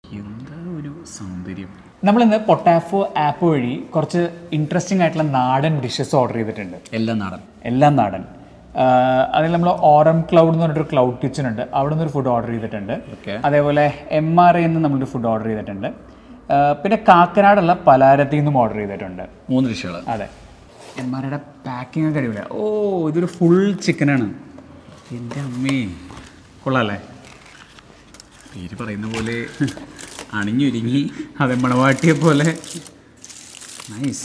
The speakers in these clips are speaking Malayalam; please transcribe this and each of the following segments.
എന്താ ഒരു സൗന്ദര്യം നമ്മളിന്ന് പൊട്ടാഫോ ആപ്പ് വഴി കുറച്ച് ഇൻട്രസ്റ്റിംഗ് ആയിട്ടുള്ള നാടൻ ഡിഷസ് ഓർഡർ ചെയ്തിട്ടുണ്ട് എല്ലാം നാടൻ എല്ലാം നാടൻ ആഹ് അതിൽ നമ്മൾ ഓറം ക്ലൗഡ് എന്ന് പറഞ്ഞിട്ടൊരു ക്ലൗഡ് കിച്ചൺ ഉണ്ട് അവിടെ നിന്ന് ഒരു ഫുഡ് ഓർഡർ ചെയ്തിട്ടുണ്ട് ഓക്കെ അതേപോലെ എം ആർ ഐ നിന്ന് നമ്മളൊരു ഫുഡ് ഓർഡർ ചെയ്തിട്ടുണ്ട് ആഹ് പിന്നെ കാക്കനാടുള്ള പലാരത്തിൽ നിന്നും ഓർഡർ ചെയ്തിട്ടുണ്ട് മൂന്ന് ഡിഷുകൾ അതെ എം ആർ ഐയുടെ പാക്കിംഗ് ഒക്കെ അടിപൊളിയാണ് ഓ ഇതൊരു ഫുൾ ചിക്കനാണ് എൻ്റെ അമ്മേ കൊള്ളാല്ലേ പേര് പറയുന്ന പോലെ അണിഞ്ഞൊരുങ്ങി അതെ മണവാട്ടിയെ പോലെ നൈസ്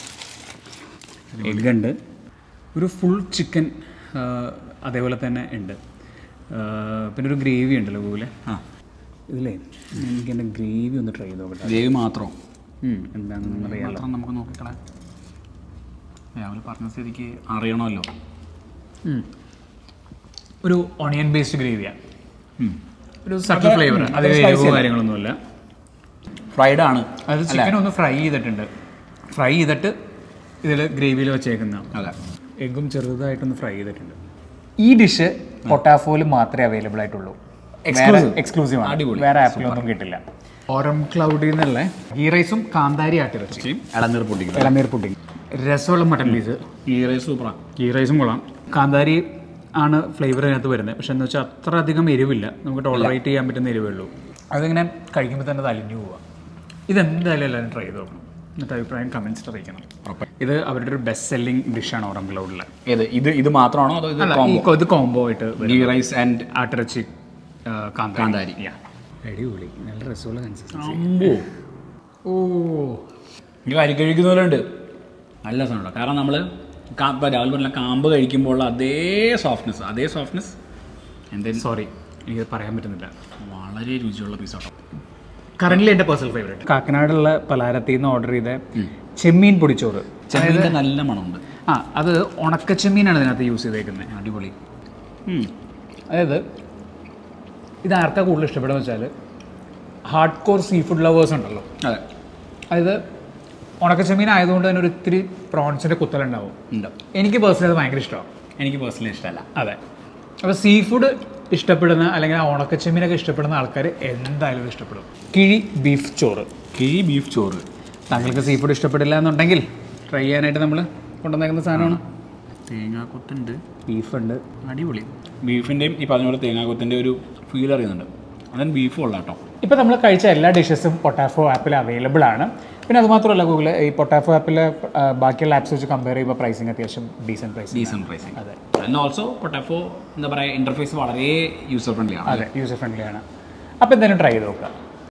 എഗ് ഉണ്ട് ഒരു ഫുൾ ചിക്കൻ അതേപോലെ തന്നെ ഉണ്ട് ആ, പിന്നെ ഒരു ഗ്രേവി ഉണ്ടല്ലോ ഗൂഗിളെ ആ ഇതിലേ എനിക്ക് എൻ്റെ ഗ്രേവി ഒന്ന് ട്രൈ ചെയ്ത് നോക്കട്ടെ ദേവി മാത്രം ഉം, എന്താണെന്ന് അറിയാമല്ലോ മാത്രം നമുക്ക് നോക്കിക്കളെ രാവിലെ പറഞ്ഞ സ്ഥിതിക്ക് അറിയണമല്ലോ ഉം. ഒരു ഓണിയൻ ബേസ്ഡ് ഗ്രേവിയാണ് ഉം. ഒരു സട്ടിൽ ഫ്ലേവർ അത് എരിവോ കാര്യങ്ങളൊന്നുമില്ല ഫ്രൈഡ് ആണ് അത് ചിക്കൻ ഒന്ന് ഫ്രൈ ചെയ്തിട്ടുണ്ട് ഫ്രൈ ചെയ്തിട്ട് ഇതിൽ ഗ്രേവിയിൽ വെച്ചേക്കുന്ന അതെ എഗ്ഗും ചെറുതായിട്ടൊന്ന് ഫ്രൈ ചെയ്തിട്ടുണ്ട് ഈ ഡിഷ് പൊട്ടാഫോയിൽ മാത്രമേ അവൈലബിൾ ആയിട്ടുള്ളൂ Exclusive. എക്സ്ക്ലൂസീവ് ആണ് അടിപൊളി. വേറെ ആപ്പിലൊന്നും കിട്ടില്ല ഓറം ക്ലൗഡിൽ നിന്നുള്ള ഗീ റൈസും കാന്താരി ആട്ടിറച്ചി ഇളനീർ പൊട്ടിക്കുന്നത് ഇളനീർ പുഡിങ് രസമുള്ള മട്ടൻ പീസ് ഈ റൈസ് സൂപ്പറാണ് ഗീ റൈസും കൊള്ളാം കാന്താരി ആണ് ഫ്ലേവർ അതിനകത്ത് വരുന്നത് പക്ഷെ എന്ന് വെച്ചാൽ അത്ര അധികം എരിവില്ല നമുക്ക് ടോളറേറ്റ് ചെയ്യാൻ പറ്റുന്ന എരിവേ ഉള്ളൂ അതിങ്ങനെ കഴിക്കുമ്പോൾ തന്നെ അത് അലിഞ്ഞു പോവാം ഇതെന്തായാലും എല്ലാവരും ട്രൈ ചെയ്ത് നോക്കണം എന്നിട്ട് അഭിപ്രായം കമൻസിൽ അറിയിക്കണം ഇത് അവരുടെ ഒരു ബെസ്റ്റ് സെല്ലിംഗ് ഡിഷാണ് ഓറം ക്ലൗഡിലെ ഏത് ഇത് ഇത് മാത്രമാണോ അതോ ഇത് അല്ല ഈ കൊ- ഇത് കോംബോ ആയിട്ട് ഗീ റൈസ് ആൻഡ് ആട്ടിറച്ചി ആ, കാന്താരി കാന്താരി. Yeah. അടിപൊളി നല്ല രസമുള്ള കൺസിസ്റ്റൻസി അമ്പോ ഓ ഈ വരി കഴിക്കുന്നവരുണ്ട് നല്ല സാധനമാണ് കാരണം നമ്മൾ ഇപ്പം രാവിലെ പറഞ്ഞ കാമ്പ് കഴിക്കുമ്പോൾ ഉള്ള അതേ സോഫ്റ്റ്നെസ് അതേ സോഫ്റ്റ്നെസ് എന്തെങ്കിലും സോറി എനിക്ക് പറയാൻ പറ്റുന്നില്ല വളരെ രുചിയുള്ള പീസ് ആട്ടോ കറന്റ് എൻ്റെ പേഴ്സണൽ ഫേവറേറ്റ് കാക്കനാടുള്ള പലാരത്തിൽ നിന്ന് ഓർഡർ ചെയ്ത ചെമ്മീൻ പൊടിച്ചോറ് ചെമ്മീൻ്റെ നല്ല മണമുണ്ട് ആ അത് ഉണക്ക ചെമ്മീനാണ് ഇതിനകത്ത് യൂസ് ചെയ്തേക്കുന്നത് അടിപൊളി അതായത് ഇത് ആർക്കാ കൂടുതൽ ഇഷ്ടപ്പെടുക വെച്ചാൽ hardcore seafood lovers ഉണ്ടല്ലോ അതെ അതായത് ഉണക്കച്ചെമ്മീൻ ആയതുകൊണ്ട് തന്നെ ഒരു ഇത്തിരി പ്രോൺസിൻ്റെ കുത്തലുണ്ടാവും ഉണ്ട് എനിക്ക് പേഴ്സണലി അത് ഭയങ്കര ഇഷ്ടമാണ് എനിക്ക് പേഴ്സണലി ഇഷ്ടമല്ല അതെ അപ്പോൾ സീ ഫുഡ് ഇഷ്ടപ്പെടുന്ന അല്ലെങ്കിൽ ആ ഉണക്കച്ചെമ്മീനൊക്കെ ഇഷ്ടപ്പെടുന്ന ആൾക്കാർ എന്തായാലും ഇത് ഇഷ്ടപ്പെടും കിഴി ബീഫ് ചോറ് കിഴി ബീഫ് ചോറ് താങ്കൾക്ക് സീ ഫുഡ് ഇഷ്ടപ്പെടില്ല എന്നുണ്ടെങ്കിൽ ട്രൈ ചെയ്യാനായിട്ട് നമ്മൾ കൊണ്ടുവന്നേക്കുന്ന സാധനമാണ് തേങ്ങാക്കൊത്തുണ്ട് ബീഫുണ്ട് അടിപൊളി ബീഫിൻ്റെയും ഈ പറഞ്ഞ പോലെ തേങ്ങാക്കൊത്തിൻ്റെ ഒരു ഫീൽ അറിയുന്നുണ്ട് അതിന് ബീഫ് കൊള്ളാം കേട്ടോ ഇപ്പോൾ നമ്മൾ കഴിച്ച എല്ലാ ഡിഷസും പൊട്ടാഫോ ആപ്പിൽ അവൈലബിൾ ആണ് പിന്നെ അതുമാത്രമല്ല ഗൂഗിൾ ഈ പൊട്ടാഫോ ആപ്പിൽ ബാക്കിയുള്ള ആപ്സ് വെച്ച് കമ്പയർ ചെയ്യുമ്പോൾ പ്രൈസിങ് അത്യാവശ്യം ഡീസൻറ്റ് പ്രൈസ് ഡീസൻറ്റ് പ്രൈസിങ് അതെ ആൻഡ് ഓൾസോ പൊട്ടാഫോ എന്താ പറയുക ഇൻ്റർഫേസ് വളരെ യൂസർ ഫ്രണ്ട്ലി ആണ് അതെ യൂസർ ഫ്രണ്ട്ലി ആണ് അപ്പോൾ എന്തായാലും ട്രൈ ചെയ്ത് നോക്കുക